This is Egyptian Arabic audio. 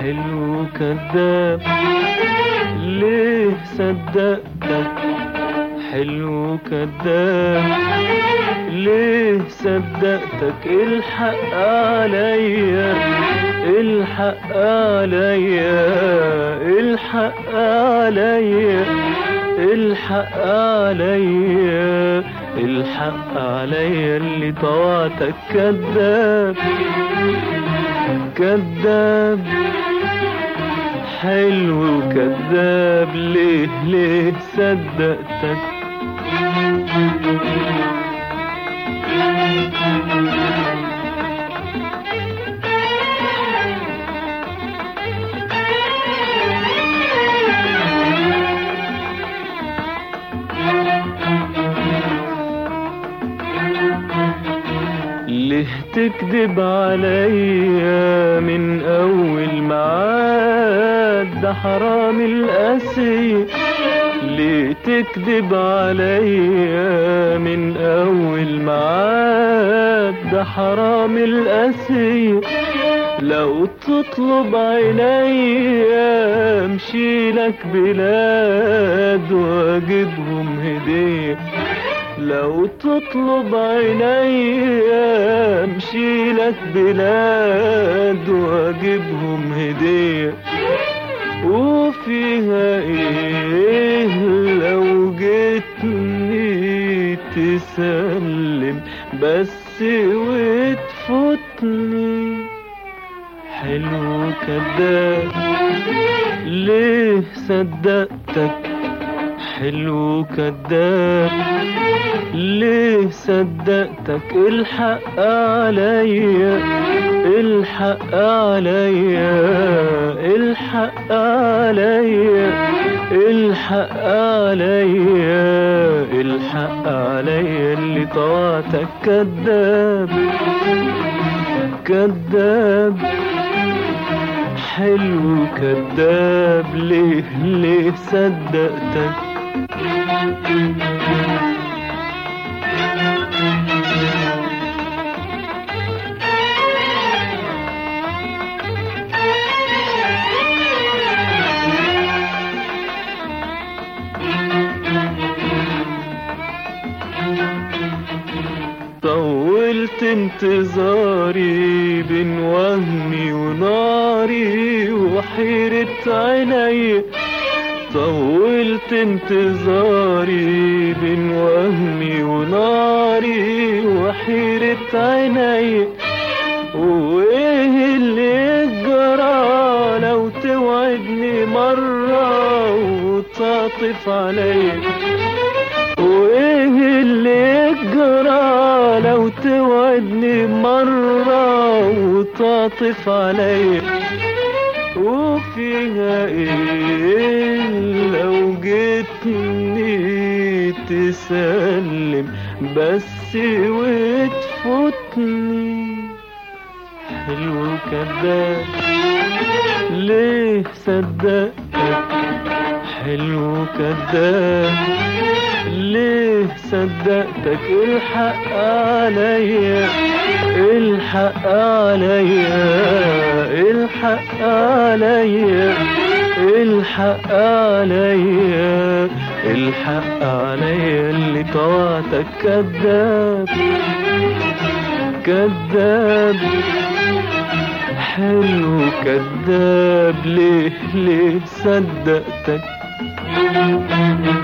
حلو كذاب ليه صدقتك حلو كذاب ليه صدقتك الحق عليا الحق عليا الحق عليا الحق عليا الحق عليا اللي طوعتك كذاب كذاب حلو كذاب ليه ليه صدقتك ليه تكذب عليا من اول معاد ده حرام القاسي ليه تكذب عليا من اول معاد ده حرام القاسي لو تطلب عينيا امشي لك بلاد واجيبهم هديه لو تطلب عينيا امشي لك بلاد واجيبهم هديه وفيها ايه لو جيتني تسلم بس وتفوتني حلو كذاب ليه صدقتك حلو كذاب ليه صدقتك الحق عليا الحق عليا الحق عليا الحق عليا الحق عليا اللي طوعتك كذاب كذاب حلو كذاب ليه ليه صدقتك طولت انتظاري بين وهمي وناري وحيرة عيني طولت انتظاري بين وهمي وناري وحيرة عيني وايه اللي يجرى لو توعدني مرة وتعطف عليا وايه اللي يجرى لو توعدني مرة وتعطف عليا وفيها ايه لو جيتني تسلم بس وتفوتني حلو كذاب ليه صدقتك حلو كذاب ليه صدقتك الحق عليا الحق عليا الحق عليا الحق عليا الحق عليا اللي طوعتك كذاب كذاب حلو كذاب ليه ليه صدقتك